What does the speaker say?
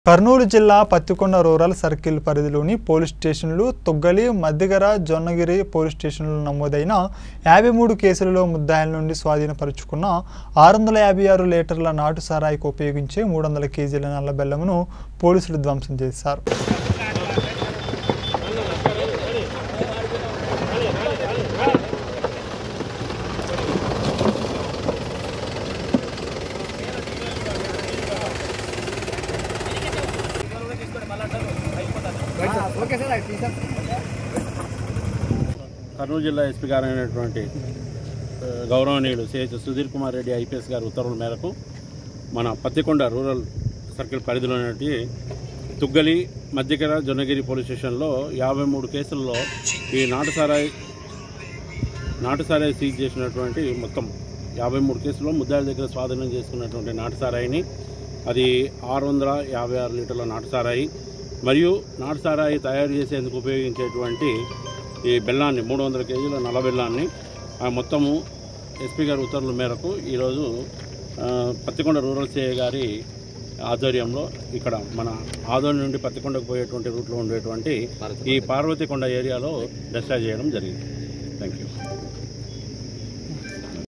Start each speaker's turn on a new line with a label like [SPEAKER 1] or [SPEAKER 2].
[SPEAKER 1] కర్నూలు జిల్లా Pattikonda rural circle పరిధిలోని police స్టేషన్లు తొగ్గలి మద్దిగర జొన్నగిరి పోలీస్ స్టేషన్లు నమోదైన యాభై మూడు కేసులలో ముద్దాయిల నుండి స్వాధీనపరుచుకున్న ఆరు వందల యాభై ఆరు లీటర్ల నాటు సారాయికి ఉపయోగించే మూడు వందల కేజీల నల్ల బెల్లమును పోలీసులు ధ్వంసం చేశారు
[SPEAKER 2] కర్నూలు జిల్లా ఎస్పీ గారు అయినటువంటి ఆ, గౌరవనీయులు సిహెచ్ సుధీర్ కుమార్ రెడ్డి ఐపీఎస్ గారి ఉత్తర్వుల మేరకు మన పత్తికొండ రూరల్ సర్కిల్ పరిధిలోని తుగ్గలి మధ్యకర జొన్నగిరి పోలీస్ స్టేషన్లో యాభై మూడు కేసుల్లో ఈ నాటు సారాయి నాటు సారాయి సీజ్ చేసినటువంటి మొత్తం యాభై మూడు కేసుల్లో ముద్దాయిల దగ్గర స్వాధీనం చేసుకున్నటువంటి నాటు సారాయిని అది ఆరు వందల యాభై ఆరు లీటర్ల నాటు సారాయి మరియు నాటు సారాయి తయారు చేసేందుకు ఉపయోగించేటువంటి ఈ బెల్లాన్ని మూడు వందల కేజీల నల్ల బెల్లాన్ని ఆ మొత్తము ఎస్పీ గారి ఉత్తర్వుల మేరకు ఈరోజు ఆ, పత్తికొండ రూరల్ సిఐ గారి ఆధ్వర్యంలో ఇక్కడ మన ఆదోని నుండి పత్తికొండకు పోయేటువంటి రూట్లో ఉండేటువంటి ఈ పార్వతీకొండ ఏరియాలో డిశ్చార్జ్ చేయడం జరిగింది